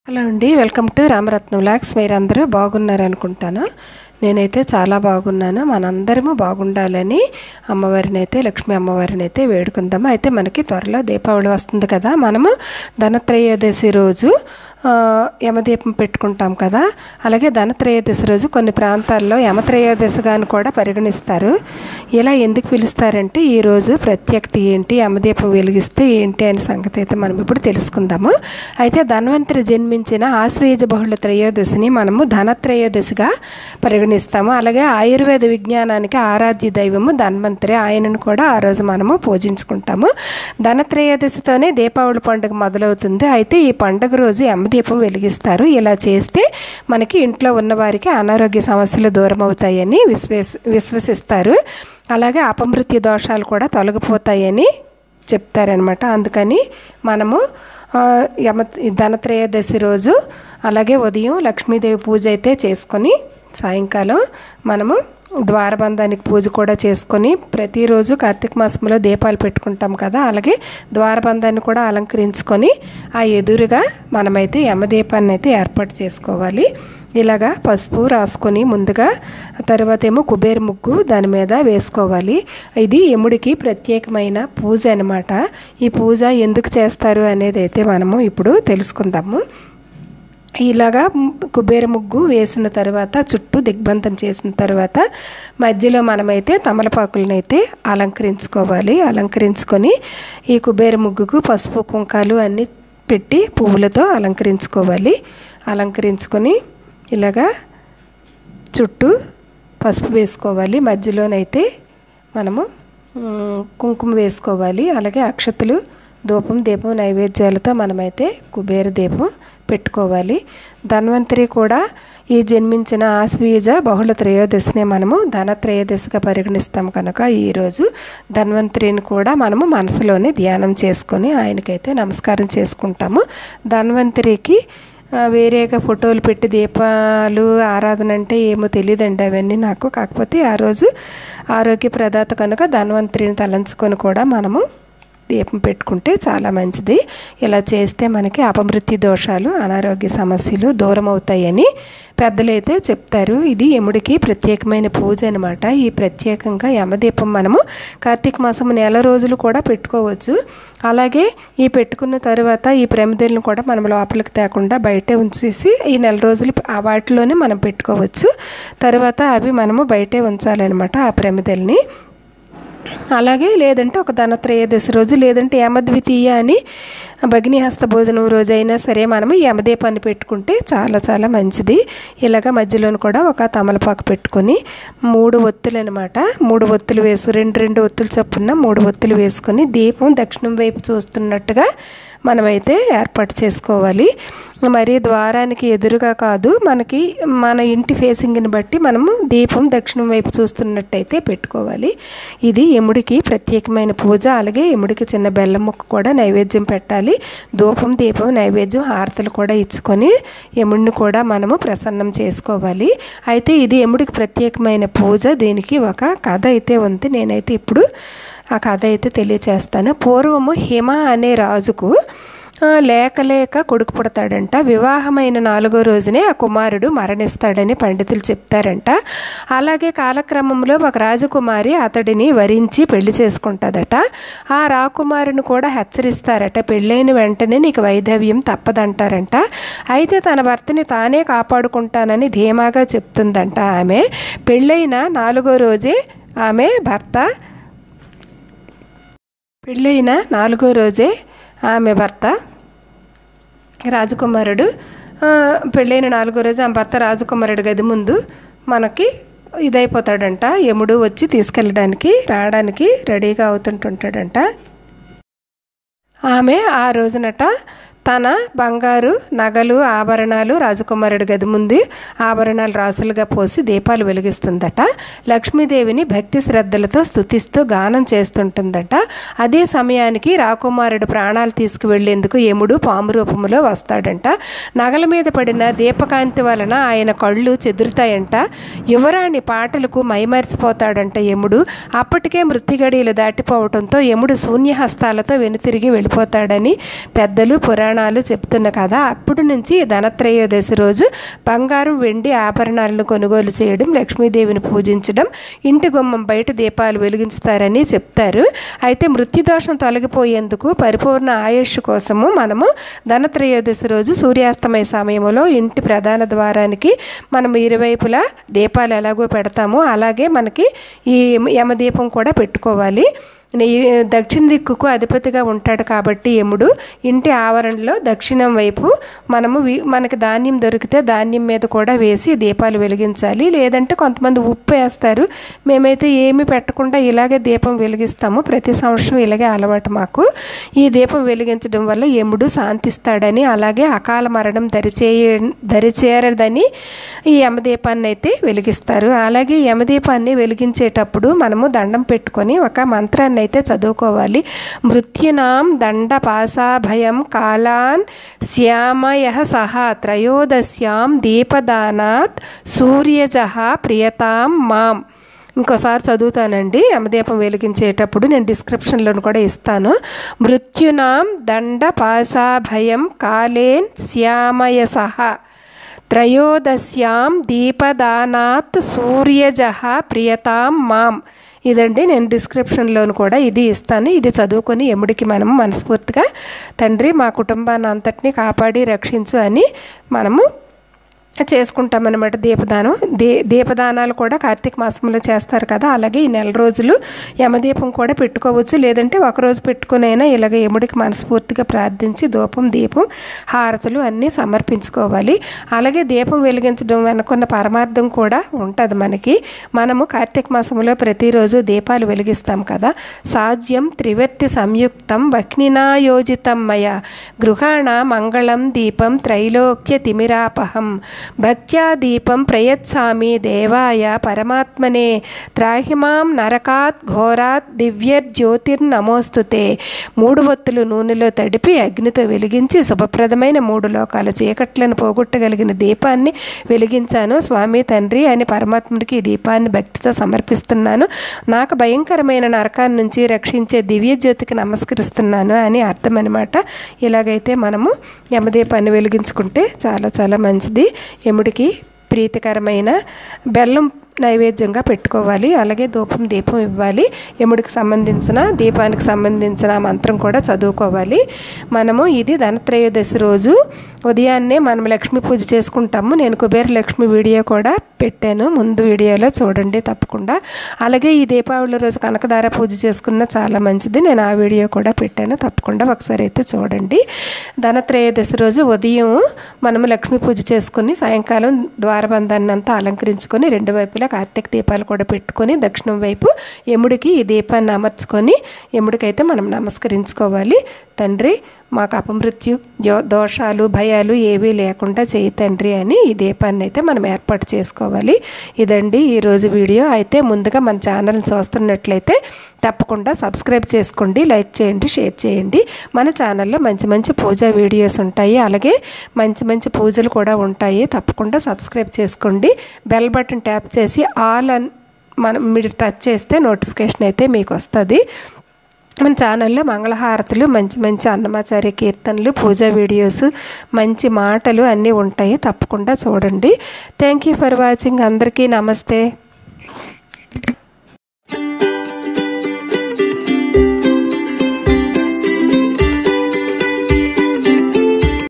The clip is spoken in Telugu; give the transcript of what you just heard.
హలో అండి వెల్కమ్ టు రామరత్నం లాక్స్ మీరందరూ బాగున్నారు అనుకుంటాను నేనైతే చాలా బాగున్నాను మనందరము బాగుండాలని అమ్మవారిని అయితే లక్ష్మీ అమ్మవారిని అయితే వేడుకుందాము అయితే మనకి త్వరలో దీపావళి వస్తుంది కదా మనము ధనత్రయోదశి రోజు ఆ, యమదీపం పెట్టుకుంటాం కదా అలాగే ధనత్రయోదశి రోజు కొన్ని ప్రాంతాల్లో యమత్రయోదశిగా అని కూడా పరిగణిస్తారు ఇలా ఎందుకు పిలుస్తారంటే ఈ రోజు ప్రత్యేకత ఏంటి యమదీపం వెలిగిస్తే ఏంటి అనే సంగతి అయితే మనం ఇప్పుడు తెలుసుకుందాము అయితే ధన్వంతరి జన్మించిన ఆశ్వయుజ బహుళ త్రయోదశిని మనము ధనత్రయోదశిగా పరిగణిస్తాము అలాగే ఆయుర్వేద విజ్ఞానానికి ఆరాధ్య దైవము ధన్వంతరి ఆయనను కూడా ఆ రోజు మనము పూజించుకుంటాము ధనత్రయోదశితోనే దీపావళి పండుగ మొదలవుతుంది అయితే ఈ పండుగ రోజు యమదీపం వెలిగిస్తారు ఇలా చేస్తే మనకి ఇంట్లో ఉన్న వారికి అనారోగ్య సమస్యలు దూరం అవుతాయని విశ్వేస్ విశ్వసిస్తారు అలాగే అపమృత్యు దోషాలు కూడా తొలగిపోతాయని చెప్తారనమాట అందుకని మనము ఆ, యమ ధనత్రయోదశి రోజు అలాగే ఉదయం లక్ష్మీదేవి పూజ అయితే చేసుకొని సాయంకాలం మనము ద్వారబంధానికి పూజ కూడా చేసుకొని ప్రతిరోజు కార్తీక మాసంలో దీపాలు పెట్టుకుంటాం కదా అలాగే ద్వారబంధాన్ని కూడా అలంకరించుకొని ఆ ఎదురుగా మనమైతే యమదీపాన్ని అయితే ఏర్పాటు చేసుకోవాలి ఇలాగా పసుపు రాసుకొని ముందుగా తర్వాత ఏమో కుబేర ముగ్గు దాని మీద వేసుకోవాలి ఇది యముడికి ప్రత్యేకమైన పూజ అనమాట ఈ పూజ ఎందుకు చేస్తారు అనేది అయితే మనము ఇప్పుడు తెలుసుకుందాము ఇలాగా కుబేర ముగ్గు వేసిన తర్వాత చుట్టూ దిగ్బంధం చేసిన తర్వాత మధ్యలో మనమైతే తమలపాకులను అయితే అలంకరించుకోవాలి అలంకరించుకొని ఈ కుబేర ముగ్గుకు పసుపు కుంకాలు అన్నీ పెట్టి పువ్వులతో అలంకరించుకోవాలి అలంకరించుకొని ఇలాగా చుట్టూ పసుపు వేసుకోవాలి మధ్యలోనైతే మనము మ్, కుంకుమ వేసుకోవాలి అలాగే అక్షతలు ధూపం దీపం నైవేద్యాలతో మనమైతే కుబేర దీపం పెట్టుకోవాలి ధన్వంతరి కూడా ఈ జన్మించిన ఆశ్వీజ బహుళ త్రయోదశిని మనము ధన త్రయోదశిగా పరిగణిస్తాం కనుక ఈరోజు ధన్వంతరిని కూడా మనము మనసులోనే ధ్యానం చేసుకొని ఆయనకైతే నమస్కారం చేసుకుంటాము ధన్వంతరికి ఆ, వేరేగా ఫోటోలు పెట్టి దీపాలు ఆరాధన అంటే ఏమో తెలియదండి అవన్నీ నాకు కాకపోతే ఆ రోజు ఆరోగ్య ప్రదాత కనుక ధన్వంతరిని తలంచుకొని కూడా మనము దీపం పెట్టుకుంటే చాలా మంచిది ఇలా చేస్తే మనకి అపమృత్యు దోషాలు అనారోగ్య సమస్యలు దూరం అవుతాయని పెద్దలైతే చెప్తారు ఇది యముడికి ప్రత్యేకమైన పూజ అనమాట ఈ ప్రత్యేకంగా యమదీపం మనము కార్తీక మాసం నెల రోజులు కూడా పెట్టుకోవచ్చు అలాగే ఈ పెట్టుకున్న తర్వాత ఈ ప్రమిదలను కూడా మనం లోపలికి తేకుండా బయటే ఉంచేసి ఈ నెల రోజులు ఆ వాటిలోనే మనం పెట్టుకోవచ్చు తర్వాత అవి మనము బయటే ఉంచాలన్నమాట ఆ ప్రమిదల్ని అలాగే లేదంటే ఒక ధనత్రయోదశి రోజు లేదంటే యమద్వితీయ అని భగినిహస్త భోజనం రోజు అయినా సరే మనము యమదీపాన్ని పెట్టుకుంటే చాలా చాలా మంచిది ఇలాగ మధ్యలోను కూడా ఒక తమలపాకు పెట్టుకొని మూడు ఒత్తులు అనమాట మూడు ఒత్తులు వేసు రెండు రెండు ఒత్తులు చొప్పున మూడు ఒత్తులు వేసుకొని దీపం దక్షిణం వైపు చూస్తున్నట్టుగా మనమైతే ఏర్పాటు చేసుకోవాలి మరి ద్వారానికి ఎదురుగా కాదు మనకి మన ఇంటి ఫేసింగ్ని బట్టి మనము దీపం దక్షిణం వైపు చూస్తున్నట్టయితే పెట్టుకోవాలి ఇది యముడికి ప్రత్యేకమైన పూజ అలాగే యముడికి చిన్న బెల్లం ముక్క కూడా నైవేద్యం పెట్టాలి ధూపం దీపం నైవేద్యం హారతలు కూడా ఇచ్చుకొని యముడిని కూడా మనము ప్రసన్నం చేసుకోవాలి అయితే ఇది యముడికి ప్రత్యేకమైన పూజ దీనికి ఒక కథ అయితే ఉంది నేనైతే ఇప్పుడు ఆ కథ అయితే తెలియచేస్తాను పూర్వము హిమ అనే రాజుకు ఆ, లేక లేక కొడుకు పుడతాడంట వివాహమైన నాలుగో రోజునే ఆ కుమారుడు మరణిస్తాడని పండితులు చెప్తారంట అలాగే కాలక్రమంలో ఒక రాజకుమారి అతడిని వరించి పెళ్లి చేసుకుంటుందట ఆ రాకుమారుని కూడా హెచ్చరిస్తారట పెళ్ళైన వెంటనే నీకు వైధవ్యం తప్పదంటారంట అయితే తన భర్తని తానే కాపాడుకుంటానని ధీమాగా చెప్తుందంట ఆమె పెళ్ళైన నాలుగో రోజే ఆమె భర్త పెళ్ళైన నాలుగో రోజే ఆమె భర్త రాజకుమారుడు ఆ, పెళ్ళైన నాలుగో రోజు ఆ భర్త రాజకుమారుడు గది ముందు మనకి ఇదైపోతాడంట యముడు వచ్చి తీసుకెళ్ళడానికి రావడానికి రెడీగా అవుతుంటుంటాడంట ఆమె ఆ రోజునట తన బంగారు నగలు ఆభరణాలు రాజకుమారుడి గది ముందు ఆభరణాలు రాసులుగా పోసి దీపాలు వెలిగిస్తుందట లక్ష్మీదేవిని భక్తి శ్రద్ధలతో స్తుతిస్తూ గానం చేస్తుంటుందట అదే సమయానికి రాకుమారుడు ప్రాణాలు తీసుకువెళ్లేందుకు యముడు పాము రూపంలో వస్తాడంట నగల మీద పడిన దీపకాంతి వలన ఆయన కళ్ళు చెదురుతాయంట యువరాణి పాటలకు మైమరిచిపోతాడంట యముడు అప్పటికే మృత్యుగడియలు దాటిపోవడంతో యముడు శూన్యహస్తాలతో వెనుతిరిగి వెళ్ళిపోతాడని పెద్దలు పురాణ పురాణాలు చెప్తున్న కదా అప్పటి నుంచి ధనత్రయోదశి రోజు బంగారం వెండి ఆభరణాలను కొనుగోలు చేయడం లక్ష్మీదేవిని పూజించడం ఇంటి గుమ్మం బయట దీపాలు వెలిగించుతారని చెప్తారు అయితే మృత్యుదోషం తొలగిపోయేందుకు పరిపూర్ణ ఆయుష్ కోసము మనము ధనత్రయోదశి రోజు సూర్యాస్తమయ సమయంలో ఇంటి ప్రధాన ద్వారానికి మనం ఇరువైపులా దీపాలు ఎలాగో పెడతామో అలాగే మనకి ఈ యమదీపం కూడా పెట్టుకోవాలి ఈ దక్షిణ దిక్కుకు అధిపతిగా ఉంటాడు కాబట్టి యముడు ఇంటి ఆవరణలో దక్షిణం వైపు మనము వి- మనకి ధాన్యం దొరికితే ధాన్యం మీద కూడా వేసి దీపాలు వెలిగించాలి లేదంటే కొంతమంది ఉప్పు వేస్తారు మేమైతే ఏమి పెట్టకుండా ఇలాగే దీపం వెలిగిస్తాము ప్రతి సంవత్సరం ఇలాగే అలవాటు మాకు ఈ దీపం వెలిగించడం వల్ల యముడు శాంతిస్తాడని అలాగే అకాల మరణం దరిచేయ దరిచేరదని ఈ యమదీపాన్ని అయితే వెలిగిస్తారు అలాగే యమదీపాన్ని వెలిగించేటప్పుడు మనము దండం పెట్టుకొని ఒక మంత్రాన్ని అయితే చదువుకోవాలి మృత్యునాం దండ పాశాభయం కాలాన్ శ్యామయ సహా త్రయోదశ్యాం దీపదానాత్ సూర్యజహ ప్రియతాం మాం ఇంకోసారి చదువుతానండి యమదీపం వెలిగించేటప్పుడు నేను డిస్క్రిప్షన్లో కూడా ఇస్తాను మృత్యునాం దండ పాశాభయం కాలేన్ శ్యామయ సహా త్రయోదశ్యాం దీపదానాత్ సూర్యజహ ప్రియతాం మాం ఇదండి నేను డిస్క్రిప్షన్లోను కూడా ఇది ఇస్తాను ఇది చదువుకొని ఎముడికి మనము మనస్ఫూర్తిగా తండ్రి మా కుటుంబాన్ని అంతటినీ కాపాడి రక్షించు అని మనము చేసుకుంటామన్నమాట దీపదానం దీ దీపదానాలు కూడా కార్తీక మాసంలో చేస్తారు కదా అలాగే ఈ నెల రోజులు యమదీపం కూడా పెట్టుకోవచ్చు లేదంటే ఒకరోజు పెట్టుకునైనా ఇలాగ యముడికి మనస్ఫూర్తిగా ప్రార్థించి ధూపం దీపం హారతులు అన్నీ సమర్పించుకోవాలి అలాగే దీపం వెలిగించడం వెనుకున్న పరమార్థం కూడా ఉంటుంది మనకి మనము కార్తీక మాసంలో ప్రతిరోజు దీపాలు వెలిగిస్తాం కదా సాధ్యం త్రివర్తి సంయుక్తం వక్నినాయోజితం మయ గృహాణ మంగళం దీపం త్రైలోక్య తిమిరాపహం భక్త్యా దీపం ప్రయత్సామి దేవాయ పరమాత్మనే త్రాహిమాం నరకాత్ ఘోరాత్ దివ్యజ్యోతిర్నమోస్తుతే మూడు ఒత్తులు నూనెలో తడిపి అగ్నితో వెలిగించి శుభప్రదమైన మూడు లోకాల చీకట్లను పోగొట్టగలిగిన దీపాన్ని వెలిగించాను స్వామి తండ్రి అని పరమాత్ముడికి ఈ దీపాన్ని భక్తితో సమర్పిస్తున్నాను నాకు భయంకరమైన నరకాన్ని నుంచి రక్షించే దివ్య జ్యోతికి నమస్కరిస్తున్నాను అని అర్థం అనమాట ఇలాగైతే మనము యమదీపాన్ని వెలిగించుకుంటే చాలా చాలా మంచిది యముడికి ప్రీతికరమైన బెల్లం నైవేద్యంగా పెట్టుకోవాలి అలాగే ధూపం దీపం ఇవ్వాలి యముడికి సంబంధించిన దీపానికి సంబంధించిన మంత్రం కూడా చదువుకోవాలి మనము ఇది ధనత్రయోదశి రోజు ఉదయాన్నే మనం లక్ష్మీ పూజ చేసుకుంటాము నేను కుబేర లక్ష్మి వీడియో కూడా పెట్టాను ముందు వీడియోలో చూడండి తప్పకుండా అలాగే ఈ దీపావళి రోజు కనకదార పూజ చేసుకున్న చాలా మంచిది నేను ఆ వీడియో కూడా పెట్టాను తప్పకుండా ఒకసారి అయితే చూడండి ధనత్రయోదశి రోజు ఉదయం మనము లక్ష్మీ పూజ చేసుకుని సాయంకాలం ద్వారబంధాన్ని అంతా అలంకరించుకొని రెండు వైపులా కార్తీక దీపాలు కూడా పెట్టుకొని దక్షిణం వైపు యముడికి ఈ దీపాన్ని అమర్చుకొని యముడికైతే మనం నమస్కరించుకోవాలి తండ్రి మాకు అపమృత్యు జో- దోషాలు భయాలు ఏవీ లేకుండా చేయి తండ్రి అని ఈ దీపాన్ని అయితే మనం ఏర్పాటు చేసుకోవాలి ఇదండి ఈరోజు వీడియో అయితే ముందుగా మన ఛానల్ని చూస్తున్నట్లయితే తప్పకుండా సబ్స్క్రైబ్ చేసుకోండి లైక్ చేయండి షేర్ చేయండి మన ఛానల్లో మంచి మంచి పూజా వీడియోస్ ఉంటాయి అలాగే మంచి మంచి పూజలు కూడా ఉంటాయి తప్పకుండా సబ్స్క్రైబ్ చేసుకోండి బెల్ బటన్ ట్యాప్ చేసి ఆల్ అన్ మనం మీరు టచ్ చేస్తే నోటిఫికేషన్ అయితే మీకు వస్తుంది మన ఛానల్లో మంగళహారతులు మంచి మంచి అన్నమాచార్య కీర్తనలు పూజా వీడియోస్ మంచి మాటలు అన్నీ ఉంటాయి తప్పకుండా చూడండి థ్యాంక్ యూ ఫర్ వాచింగ్ అందరికీ నమస్తే